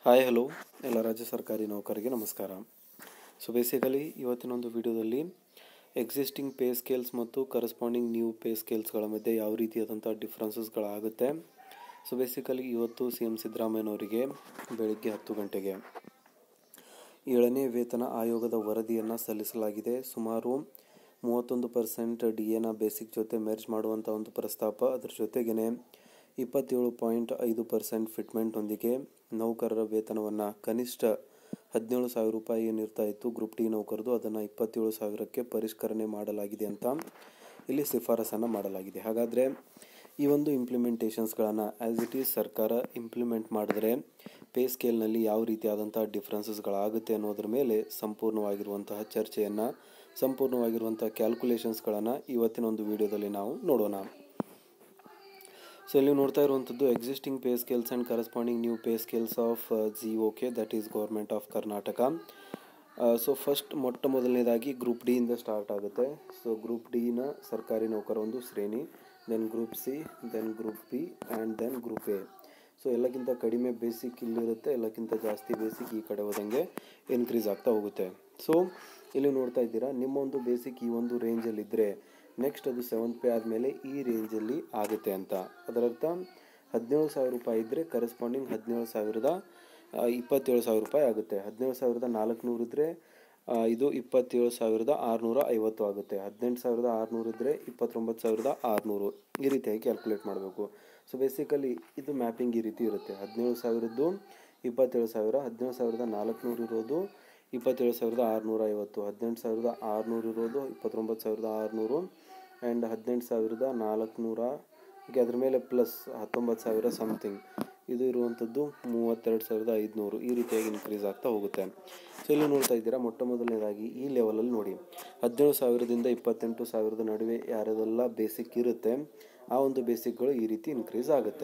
Hi hello ಎಲ್ಲ ರಾಜ್ಯ ಸರ್ಕಾರಿ ನೌಕರರಿಗೆ ನಮಸ್ಕಾರ ಸೊ ಬೇಸಿಕಲಿ ಇವತ್ತಿನ ಒಂದು ವಿಡಿಯೋದಲ್ಲಿ ಎಕ್ಸಿಸ್ಟಿಂಗ್ ಪೇ ಸ್ಕೇಲ್ಸ್ ಮತ್ತು ಕರೆಸ್ಪಾಂಡಿಂಗ್ ನ್ಯೂ ಪೇ ಸ್ಕೇಲ್ಸ್ಗಳ ಮಧ್ಯೆ ಯಾವ ರೀತಿಯಾದಂಥ ಡಿಫ್ರೆನ್ಸಸ್ಗಳಾಗುತ್ತೆ ಸೊ ಬೇಸಿಕಲಿ ಇವತ್ತು ಸಿ ಎಂ ಸಿದ್ದರಾಮಯ್ಯನವರಿಗೆ ಬೆಳಿಗ್ಗೆ ಹತ್ತು ಗಂಟೆಗೆ ಏಳನೇ ವೇತನ ಆಯೋಗದ ವರದಿಯನ್ನು ಸಲ್ಲಿಸಲಾಗಿದೆ ಸುಮಾರು ಮೂವತ್ತೊಂದು ಪರ್ಸೆಂಟ್ ಡಿ ಎನ ಬೇಸಿಕ್ ಜೊತೆ ಮೆರ್ಜ್ ಮಾಡುವಂಥ ಒಂದು ಪ್ರಸ್ತಾಪ ಅದರ ಜೊತೆಗೇ ಇಪ್ಪತ್ತೇಳು ಪಾಯಿಂಟ್ ಐದು ಪರ್ಸೆಂಟ್ ಫಿಟ್ಮೆಂಟ್ನೊಂದಿಗೆ ನೌಕರರ ವೇತನವನ್ನು ಕನಿಷ್ಠ ಹದಿನೇಳು ಸಾವಿರ ರೂಪಾಯಿ ಏನಿರ್ತಾ ಇತ್ತು ಗ್ರೂಪ್ ಡಿ ನೌಕರದು ಅದನ್ನು ಇಪ್ಪತ್ತೇಳು ಸಾವಿರಕ್ಕೆ ಪರಿಷ್ಕರಣೆ ಮಾಡಲಾಗಿದೆ ಅಂತ ಇಲ್ಲಿ ಶಿಫಾರಸನ್ನು ಮಾಡಲಾಗಿದೆ ಹಾಗಾದರೆ ಈ ಒಂದು ಇಂಪ್ಲಿಮೆಂಟೇಷನ್ಸ್ಗಳನ್ನು ಆ್ಯಸ್ ಇಟ್ ಈಸ್ ಸರ್ಕಾರ ಇಂಪ್ಲಿಮೆಂಟ್ ಮಾಡಿದ್ರೆ ಪೇ ಸ್ಕೇಲ್ನಲ್ಲಿ ಯಾವ ರೀತಿಯಾದಂಥ ಡಿಫ್ರೆನ್ಸಸ್ಗಳಾಗುತ್ತೆ ಅನ್ನೋದ್ರ ಮೇಲೆ ಸಂಪೂರ್ಣವಾಗಿರುವಂತಹ ಚರ್ಚೆಯನ್ನು ಸಂಪೂರ್ಣವಾಗಿರುವಂಥ ಕ್ಯಾಲ್ಕುಲೇಷನ್ಸ್ಗಳನ್ನು ಇವತ್ತಿನ ಒಂದು ವಿಡಿಯೋದಲ್ಲಿ ನಾವು ನೋಡೋಣ ಸೊ ಇಲ್ಲಿ ನೋಡ್ತಾ ಇರುವಂಥದ್ದು existing pay scales and corresponding new pay scales of G O K that is government of Karnataka so first ಮೊಟ್ಟ ಮೊದಲನೇದಾಗಿ ಗ್ರೂಪ್ ಡಿಯಿಂದ ಸ್ಟಾರ್ಟ್ ಆಗುತ್ತೆ ಸೊ ಗ್ರೂಪ್ ಡಿನ ಸರ್ಕಾರಿ ನೌಕರ ಒಂದು ಶ್ರೇಣಿ then group C then group B and then group A so ಎಲ್ಲಕ್ಕಿಂತ ಕಡಿಮೆ ಬೇಸಿಕ್ ಇಲ್ಲಿರುತ್ತೆ ಎಲ್ಲಕ್ಕಿಂತ ಜಾಸ್ತಿ ಬೇಸಿಕ್ ಈ ಕಡೆ ಹೋದಂಗೆ ಇನ್ಕ್ರೀಸ್ ಆಗ್ತಾ ಹೋಗುತ್ತೆ ಸೊ ಇಲ್ಲಿ ನೋಡ್ತಾ ಇದ್ದೀರಾ ನಿಮ್ಮ ಒಂದು ಬೇಸಿಕ್ ಈ ಒಂದು ರೇಂಜಲ್ಲಿದ್ದರೆ ನೆಕ್ಸ್ಟ್ ಅದು ಸೆವೆಂತ್ ಪೇ ಆದಮೇಲೆ ಈ ರೇಂಜಲ್ಲಿ ಆಗುತ್ತೆ ಅಂತ ಅದರರ್ಥ ಹದಿನೇಳು ಸಾವಿರ ರೂಪಾಯಿ ಇದ್ದರೆ ಕರೆಸ್ಪಾಂಡಿಂಗ್ ಹದಿನೇಳು ಸಾವಿರದ ಆ, ಇಪ್ಪತ್ತೇಳು ಸಾವಿರ ರೂಪಾಯಿ ಆಗುತ್ತೆ ಹದಿನೇಳು ಸಾವಿರದ ನಾಲ್ಕುನೂರು ಇದ್ದರೆ ಇದು ಇಪ್ಪತ್ತೇಳು ಸಾವಿರದ ಆರುನೂರ ಐವತ್ತು ಆಗುತ್ತೆ ಹದಿನೆಂಟು ಸಾವಿರದ ಆರುನೂರು ಇದ್ದರೆ ಇಪ್ಪತ್ತೊಂಬತ್ತು ಸಾವಿರದ ಆರುನೂರು ಈ ರೀತಿಯಾಗಿ ಕ್ಯಾಲ್ಕುಲೇಟ್ ಮಾಡಬೇಕು ಸೊ ಬೇಸಿಕಲಿ ಇದು ಮ್ಯಾಪಿಂಗ್ ಈ ರೀತಿ ಇರುತ್ತೆ ಹದಿನೇಳು ಸಾವಿರದ್ದು ಇಪ್ಪತ್ತೇಳು ಸಾವಿರ ಹದಿನೇಳು ಸಾವಿರದ ನಾಲ್ಕುನೂರು ಇರೋದು ಇಪ್ಪತ್ತೇಳು ಸಾವಿರದ ಆರುನೂರ ಐವತ್ತು ಹದಿನೆಂಟು ಸಾವಿರದ ಆರುನೂರು ಇರೋದು ಇಪ್ಪತ್ತೊಂಬತ್ತು ಸಾವಿರದ ಆರುನೂರು ಆ್ಯಂಡ್ ಹದಿನೆಂಟು ಸಾವಿರದ ನಾಲ್ಕುನೂರ ಹೀಗೆ ಅದ್ರ ಮೇಲೆ ಪ್ಲಸ್ ಹತ್ತೊಂಬತ್ತು ಸಾವಿರ ಸಮಥಿಂಗ್ ಇದು ಇರುವಂಥದ್ದು ಮೂವತ್ತೆರಡು ಸಾವಿರದ ಐದುನೂರು ಈ ರೀತಿಯಾಗಿ ಇನ್ಕ್ರೀಸ್ ಆಗ್ತಾ ಹೋಗುತ್ತೆ ಸೊ ಇಲ್ಲಿ ನೋಡ್ತಾ ಇದ್ದೀರಾ ಮೊಟ್ಟ ಮೊದಲನೇದಾಗಿ ಈ ಲೆವೆಲಲ್ಲಿ ನೋಡಿ ಹದಿನೇಳು ಸಾವಿರದಿಂದ ಇಪ್ಪತ್ತೆಂಟು ಸಾವಿರದ ನಡುವೆ ಯಾರದೆಲ್ಲ ಬೇಸಿಕ್ ಇರುತ್ತೆ ಆ ಒಂದು ಬೇಸಿಕ್ಗಳು ಈ ರೀತಿ ಇನ್ಕ್ರೀಸ್ ಆಗುತ್ತೆ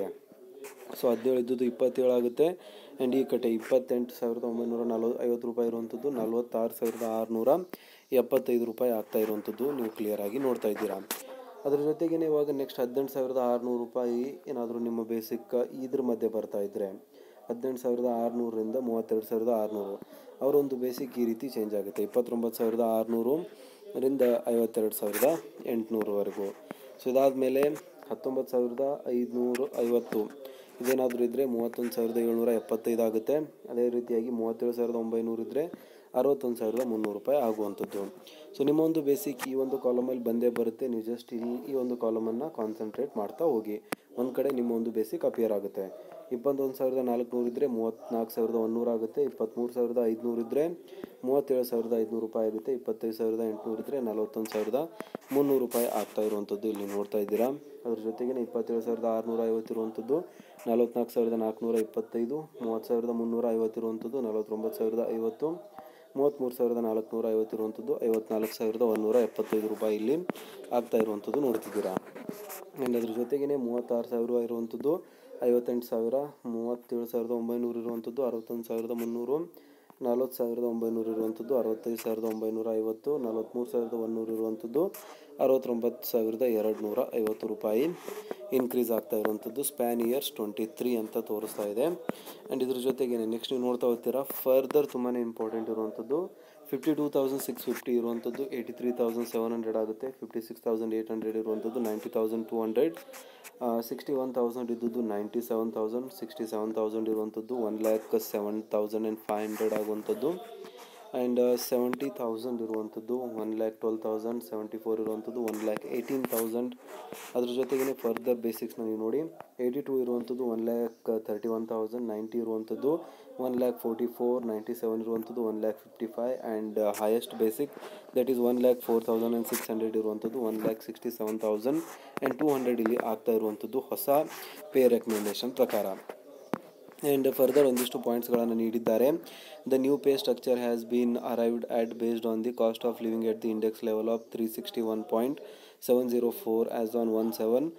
ಸೊ ಹದಿನೇಳು ಇದ್ದದ್ದು ಇಪ್ಪತ್ತೇಳು ಆಗುತ್ತೆ ಆ್ಯಂಡ್ ಈ ಕಡೆ ಇಪ್ಪತ್ತೆಂಟು ಸಾವಿರದ ಒಂಬೈನೂರ ನಲ್ವತ್ತು ಐವತ್ತು ರೂಪಾಯಿ ಇರುವಂಥದ್ದು ನಲ್ವತ್ತಾರು ಸಾವಿರದ ಆರುನೂರ ಎಪ್ಪತ್ತೈದು ರೂಪಾಯಿ ಆಗ್ತಾ ಇರುವಂಥದ್ದು ನೀವು ಕ್ಲಿಯರ್ ಆಗಿ ನೋಡ್ತಾ ಇದ್ದೀರಾ ಅದ್ರ ಜೊತೆಗೇ ಇವಾಗ ನೆಕ್ಸ್ಟ್ ಹದಿನೆಂಟು ಸಾವಿರದ ಆರುನೂರು ರೂಪಾಯಿ ಏನಾದರೂ ನಿಮ್ಮ ಬೇಸಿಕ್ ಇದ್ರ ಮಧ್ಯೆ ಬರ್ತಾ ಇದ್ದರೆ ಹದಿನೆಂಟು ಸಾವಿರದ ಆರುನೂರರಿಂದ ಮೂವತ್ತೆರಡು ಸಾವಿರದ ಆರುನೂರು ಅವರೊಂದು ಬೇಸಿಕ್ ಈ ರೀತಿ ಚೇಂಜ್ ಆಗುತ್ತೆ ಇಪ್ಪತ್ತೊಂಬತ್ತು ಸಾವಿರದ ಆರುನೂರು ರಿಂದ ಐವತ್ತೆರಡು ಸಾವಿರದ ಎಂಟುನೂರವರೆಗೂ ಸೊ ಇದಾದಮೇಲೆ ಹತ್ತೊಂಬತ್ತು ಸಾವಿರದ ಐದುನೂರು ಐವತ್ತು ಇದೇನಾದರೂ ಇದ್ದರೆ ಮೂವತ್ತೊಂದು ಸಾವಿರದ ಏಳ್ನೂರ ಎಪ್ಪತ್ತೈದು ಆಗುತ್ತೆ ಅದೇ ರೀತಿಯಾಗಿ ಮೂವತ್ತೇಳು ಸಾವಿರದ ಒಂಬೈನೂರು ಇದ್ದರೆ ಅರವತ್ತೊಂದು ಸಾವಿರದ ಮುನ್ನೂರು ರೂಪಾಯಿ ಆಗುವಂಥದ್ದು ಸೊ ನಿಮ್ಮ ಒಂದು ಬೇಸಿಕ್ ಈ ಒಂದು ಕಾಲಮಲ್ಲಿ ಬಂದೇ ಬರುತ್ತೆ ನೀವು ಜಸ್ಟ್ ಇಲ್ಲಿ ಈ ಒಂದು ಕಾಲಮನ್ನು ಕಾನ್ಸಂಟ್ರೇಟ್ ಮಾಡ್ತಾ ಹೋಗಿ ಒಂದು ಕಡೆ ನಿಮ್ಮ ಒಂದು ಬೇಸಿಕ್ ಅಪಿಯರ್ ಆಗುತ್ತೆ ಇಪ್ಪತ್ತೊಂದು ಸಾವಿರದ ನಾಲ್ಕುನೂರು ಇದ್ದರೆ ಮೂವತ್ತ್ನಾಲ್ಕು ಸಾವಿರದ ಒಂದೂರು ಆಗುತ್ತೆ ಇಪ್ಪತ್ತ್ಮೂರು ಸಾವಿರದ ಐದುನೂರು ಇದ್ದರೆ ಮೂವತ್ತೇಳು ಸಾವಿರದ ಐದುನೂರು ರೂಪಾಯಿ ಆಗುತ್ತೆ ಇಪ್ಪತ್ತೈದು ಸಾವಿರದ ಎಂಟುನೂರು ಇದ್ದರೆ ನಲವತ್ತೊಂದು ಸಾವಿರದ ಮುನ್ನೂರು ರೂಪಾಯಿ ಆಗ್ತಾ ಇರುವಂಥದ್ದು ಇಲ್ಲಿ ನೋಡ್ತಾ ಇದ್ದೀರಾ ಅದ್ರ ಜೊತೆಗೆ ಇಪ್ಪತ್ತೇಳು ಸಾವಿರದ ಆರುನೂರ ಐವತ್ತಿರುವಂಥದ್ದು ನಲವತ್ನಾಲ್ಕು ಸಾವಿರದ ನಾಲ್ಕುನೂರ ಇಪ್ಪತ್ತೈದು ಮೂವತ್ತು ಸಾವಿರದ ಮುನ್ನೂರ ಐವತ್ತಿರುವಂಥದ್ದು ನಲವತ್ತೊಂಬತ್ತು ಸಾವಿರದ ಐವತ್ತು ಮೂವತ್ತ್ಮೂರು ಸಾವಿರದ ನಾಲ್ಕುನೂರ ಐವತ್ತಿರುವಂಥದ್ದು ಐವತ್ನಾಲ್ಕು ಸಾವಿರದ ಒಂದೂರ ಎಪ್ಪತ್ತೈದು ರೂಪಾಯಿ ಇಲ್ಲಿ ಆಗ್ತಾ ಇರುವಂಥದ್ದು ನೋಡ್ತಿದ್ದೀರಾ ಆ್ಯಂಡ್ ಅದ್ರ ಜೊತೆಗೇ ಮೂವತ್ತಾರು ಸಾವಿರ ಇರುವಂಥದ್ದು ಐವತ್ತೆಂಟು ಸಾವಿರ ಮೂವತ್ತೇಳು ಸಾವಿರದ ಒಂಬೈನೂರು ಇರುವಂಥದ್ದು ಅರವತ್ತೊಂದು ಸಾವಿರದ ಮುನ್ನೂರು ನಲ್ವತ್ತು ಸಾವಿರದ ಒಂಬೈನೂರು ಇರುವಂಥದ್ದು ಅರವತ್ತೈದು ಸಾವಿರದ ಒಂಬೈನೂರ ಐವತ್ತು ನಲವತ್ತ್ಮೂರು ಸಾವಿರದ ಒಂದೂರು ಇರುವಂಥದ್ದು ಅರವತ್ತೊಂಬತ್ತು ಸಾವಿರದ ಎರಡು ನೂರ ಐವತ್ತು ರೂಪಾಯಿ ಇನ್ಕ್ರೀಸ್ ಆಗ್ತಾ ಇರುವಂಥದ್ದು ಸ್ಪ್ಯಾನ್ ಇಯರ್ಸ್ ಟ್ವೆಂಟಿ ತ್ರೀ ಅಂತ ತೋರಿಸ್ತಾ ಇದೆ ಆ್ಯಂಡ್ ಇದ್ರ ಜೊತೆಗೆ ನೆಕ್ಸ್ಟ್ ನೀವು ನೋಡ್ತಾ ಹೋಗ್ತೀರಾ ಫರ್ದರ್ ತುಂಬಾ ಇಂಪಾರ್ಟೆಂಟ್ ಇರುವಂಥದ್ದು fifty two thousand six fifty ಇರುವಂಥದ್ದು eighty three thousand seven hundred ಆಗುತ್ತೆ fifty six thousand eight hundred ಇರುವಂಥದ್ದು ninety thousand two hundred sixty one thousand ಇದ್ದದ್ದು ninety seven thousand sixty seven thousand ಇರುವಂಥದ್ದು one lakh seven thousand and five hundred ಆಗುವಂಥದ್ದು and seventy thousand ಇರುವಂಥದ್ದು one lakh twelve thousand seventy four ಇರುವಂಥದ್ದು one lakh eighteen thousand ಅದ್ರ ಜೊತೆಗೇ further ಬೇಸಿಕ್ಸ್ನ ನೀವು ನೋಡಿ ಏಯ್ಟಿ ಟೂ ಇರುವಂಥದ್ದು one lac thirty one thousand ninety ಇರುವಂಥದ್ದು one lakh forty four ninety seven ಇರುವಂಥದ್ದು one lakh fifty five and highest basic that is one lakh four thousand and six hundred ಇರುವಂಥದ್ದು one lakh sixty seven thousand and two hundred ಇಲ್ಲಿ ಆಗ್ತಾ ಇರುವಂಥದ್ದು ಹೊಸ pay recommendation ಪ್ರಕಾರ and further ಒಂದಿಷ್ಟು ಪಾಯಿಂಟ್ಸ್ಗಳನ್ನು ನೀಡಿದ್ದಾರೆ the new pay structure has been arrived at based on the cost of living at the index level of three sixty one point seven zero four as on one seven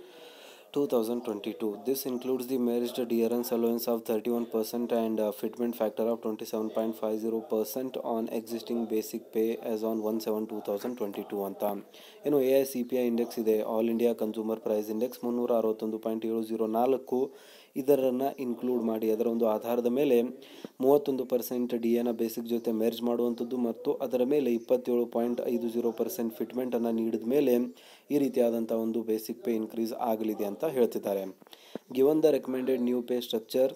2022. This includes the merged dearance allowance of 31% and uh, fitment factor of 27.50% on existing basic pay as on 1/7/2022 ಅಂತ ಏನು A I C P I index ಇದೆ all India consumer price index ಮುನ್ನೂರ ಅರವತ್ತೊಂದು point ಏಳು zero ನಾಲ್ಕು ಇದರನ್ನು include ಮಾಡಿ ಅದರ ಒಂದು ಆಧಾರದ ಮೇಲೆ ಮೂವತ್ತೊಂದು ಪರ್ಸೆಂಟ್ ಡಿ ಎನ ಬೇಸಿಕ್ ಜೊತೆ ಮೆರ್ಜ್ ಮಾಡುವಂಥದ್ದು ಮತ್ತು ಅದರ ಮೇಲೆ ಇಪ್ಪತ್ತೇಳು ಪಾಯಿಂಟ್ ಐದು ಜೀರೋ ಪರ್ಸೆಂಟ್ ಫಿಟ್ಮೆಂಟನ್ನು ನೀಡಿದ ಮೇಲೆ ಈ ರೀತಿಯಾದಂಥ ಒಂದು ಬೇಸಿಕ್ ಪೇ ಇನ್ಕ್ರೀಸ್ ಆಗಲಿದೆ ಅಂತ ಹೇಳ್ತಿದ್ದಾರೆ given the recommended new pay structure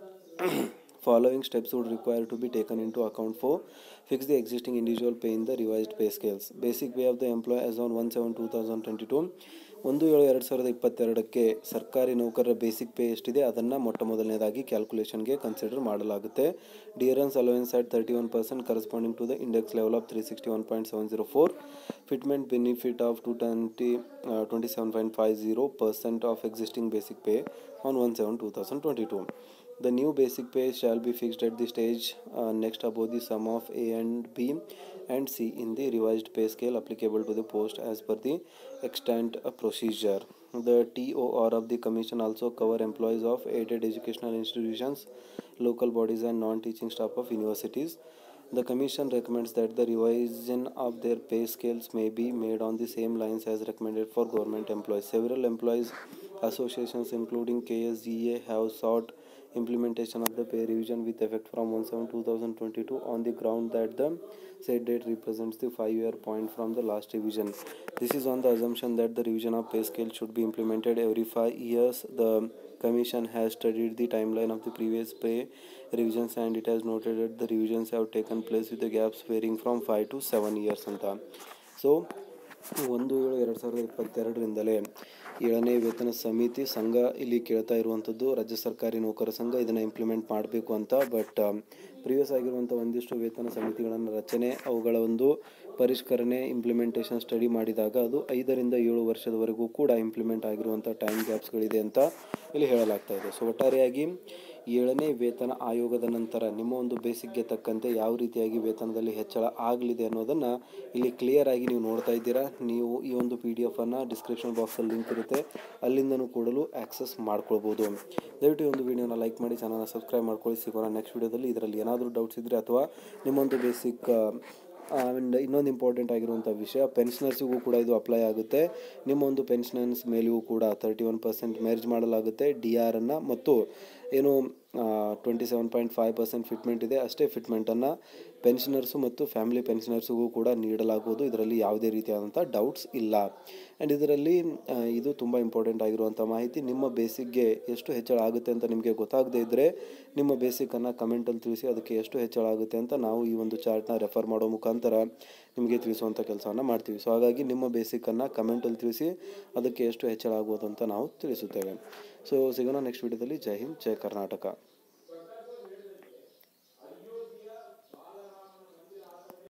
following steps would require to be taken into account for fix the existing individual pay in the revised pay scales basic pay of the employee as on 1 7 2022 ಒಂದು ಏಳು ಎರಡು ಸಾವಿರದ ಇಪ್ಪತ್ತೆರಡಕ್ಕೆ ಸರ್ಕಾರಿ ನೌಕರರ basic pay ಎಷ್ಟಿದೆ ಅದನ್ನು ಮೊಟ್ಟ ಮೊದಲನೇದಾಗಿ ಕ್ಯಾಲ್ಕುಲೇಷನ್ಗೆ ಕನ್ಸಿಡರ್ ಮಾಡಲಾಗುತ್ತೆ dearness allowance at thirty one percent corresponding to the index level of three sixty one point seven zero four fitment benefit of to twenty twenty seven point five zero percent of existing basic pay on one seven two thousand twenty two The new basic pay shall be fixed at the stage uh, next above the sum of A and B and C in the revised pay scale applicable to the post as per the extant uh, procedure. The TOR of the commission also cover employees of aided educational institutions, local bodies and non-teaching staff of universities. The Commission recommends that the revision of their pay scales may be made on the same lines as recommended for government employees. Several employees associations, including KSGA, have sought implementation of the pay revision with effect from 1 7 2022 on the ground that the said date represents the five year point from the last revision. This is on the assumption that the revision of pay scale should be implemented every five years. The Commission has studied the timeline of the previous pay revisions and it has noted that the revisions have taken place with the gaps varying from 5 to 7 years ಅಂತ so ಒಂದು ಏಳು ಎರಡು ಸಾವಿರದ ಇಪ್ಪತ್ತೆರಡರಿಂದಲೇ ಏಳನೇ ವೇತನ ಸಮಿತಿ ಸಂಘ ಇಲ್ಲಿ ಕೇಳ್ತಾ ಇರುವಂಥದ್ದು ರಾಜ್ಯ ಸರ್ಕಾರಿ ನೌಕರ ಸಂಘ ಇದನ್ನು ಇಂಪ್ಲಿಮೆಂಟ್ ಮಾಡಬೇಕು ಅಂತ ಬಟ್ ಪ್ರಿವಿಯಸ್ ಆಗಿರುವಂಥ ಒಂದಿಷ್ಟು ವೇತನ ಸಮಿತಿಗಳನ್ನು ರಚನೆ ಅವುಗಳ ಒಂದು ಪರಿಷ್ಕರಣೆ ಇಂಪ್ಲಿಮೆಂಟೇಷನ್ ಸ್ಟಡಿ ಮಾಡಿದಾಗ ಅದು ಐದರಿಂದ ಏಳು ವರ್ಷದವರೆಗೂ ಕೂಡ ಇಂಪ್ಲಿಮೆಂಟ್ ಆಗಿರುವಂಥ ಟೈಮ್ ಗ್ಯಾಪ್ಸ್ಗಳಿದೆ ಅಂತ ಇಲ್ಲಿ ಹೇಳಲಾಗ್ತಾ ಇದೆ ಸೊ ಒಟ್ಟಾರೆಯಾಗಿ ಏಳನೇ ವೇತನ ಆಯೋಗದ ನಂತರ ನಿಮ್ಮ ಒಂದು ಬೇಸಿಕ್ಗೆ ತಕ್ಕಂತೆ ಯಾವ ರೀತಿಯಾಗಿ ವೇತನದಲ್ಲಿ ಹೆಚ್ಚಳ ಆಗಲಿದೆ ಅನ್ನೋದನ್ನು ಇಲ್ಲಿ ಕ್ಲಿಯರ್ ಆಗಿ ನೀವು ನೋಡ್ತಾ ಇದ್ದೀರಾ ನೀವು ಈ ಒಂದು ಪಿ ಡಿ ಎಫನ್ನು ಡಿಸ್ಕ್ರಿಪ್ಷನ್ ಬಾಕ್ಸಲ್ಲಿ ಲಿಂಕ್ ಇರುತ್ತೆ ಅಲ್ಲಿಂದನೂ ಕೂಡಲು ಆಕ್ಸೆಸ್ ಮಾಡ್ಕೊಳ್ಬೋದು ದಯವಿಟ್ಟು ಈ ಒಂದು ವಿಡಿಯೋನ ಲೈಕ್ ಮಾಡಿ ಚಾನಲ್ನ ಸಬ್ಸ್ಕ್ರೈಬ್ ಮಾಡ್ಕೊಳ್ಳಿ ಸಿಗೋಣ ನೆಕ್ಸ್ಟ್ ವಿಡಿಯೋದಲ್ಲಿ ಇದರಲ್ಲಿ ಏನಾದರೂ ಡೌಟ್ಸ್ ಇದ್ದರೆ ಅಥವಾ ನಿಮ್ಮೊಂದು ಬೇಸಿಕ್ ಆ್ಯಂಡ್ ಇನ್ನೊಂದು ಇಂಪಾರ್ಟೆಂಟ್ ಆಗಿರುವಂಥ ವಿಷಯ ಪೆನ್ಷನರ್ಸಿಗೂ ಕೂಡ ಇದು ಅಪ್ಲೈ ಆಗುತ್ತೆ ನಿಮ್ಮ ಒಂದು ಪೆನ್ಷನರ್ಸ್ ಮೇಲೆಯೂ ಕೂಡ ತರ್ಟಿ ಒನ್ ಪರ್ಸೆಂಟ್ ಮ್ಯಾರೇಜ್ ಮಾಡಲಾಗುತ್ತೆ ಡಿ ಆರನ್ನು ಮತ್ತು ಏನು twenty seven point five percent fitment ಇದೆ ಅಷ್ಟೇ ಫಿಟ್ಮೆಂಟನ್ನು ಪೆನ್ಷನರ್ಸು ಮತ್ತು ಫ್ಯಾಮಿಲಿ ಪೆನ್ಷನರ್ಸಿಗೂ ಕೂಡ ನೀಡಲಾಗುವುದು ಇದರಲ್ಲಿ ಯಾವುದೇ ರೀತಿಯಾದಂಥ ಡೌಟ್ಸ್ ಇಲ್ಲ ಆ್ಯಂಡ್ ಇದರಲ್ಲಿ ಆ, ಇದು ತುಂಬ ಇಂಪಾರ್ಟೆಂಟ್ ಆಗಿರುವಂಥ ಮಾಹಿತಿ ನಿಮ್ಮ ಬೇಸಿಕ್ಗೆ ಎಷ್ಟು ಹೆಚ್ಚಳ ಆಗುತ್ತೆ ಅಂತ ನಿಮಗೆ ಗೊತ್ತಾಗದೇ ಇದ್ದರೆ ನಿಮ್ಮ ಬೇಸಿಕನ್ನು ಕಮೆಂಟಲ್ಲಿ ತಿಳಿಸಿ ಅದಕ್ಕೆ ಎಷ್ಟು ಹೆಚ್ಚಳ ಆಗುತ್ತೆ ಅಂತ ನಾವು ಈ ಒಂದು ಚಾರ್ಟ್ನ ರೆಫರ್ ಮಾಡೋ ಮುಖಾಂತರ ನಿಮಗೆ ತಿಳಿಸುವಂಥ ಕೆಲಸವನ್ನು ಮಾಡ್ತೀವಿ ಸೊ ಹಾಗಾಗಿ ನಿಮ್ಮ ಬೇಸಿಕನ್ನು ಕಮೆಂಟಲ್ಲಿ ತಿಳಿಸಿ ಅದಕ್ಕೆ ಎಷ್ಟು ಹೆಚ್ಚಳ ಆಗ್ಬೋದು ಅಂತ ನಾವು ತಿಳಿಸುತ್ತೇವೆ ಸೊ ಸಿಗೋಣ ನೆಕ್ಸ್ಟ್ ವಿಡಿಯೋದಲ್ಲಿ ಜೈ ಹಿಂದ್ ಜೈ ಕರ್ನಾಟಕ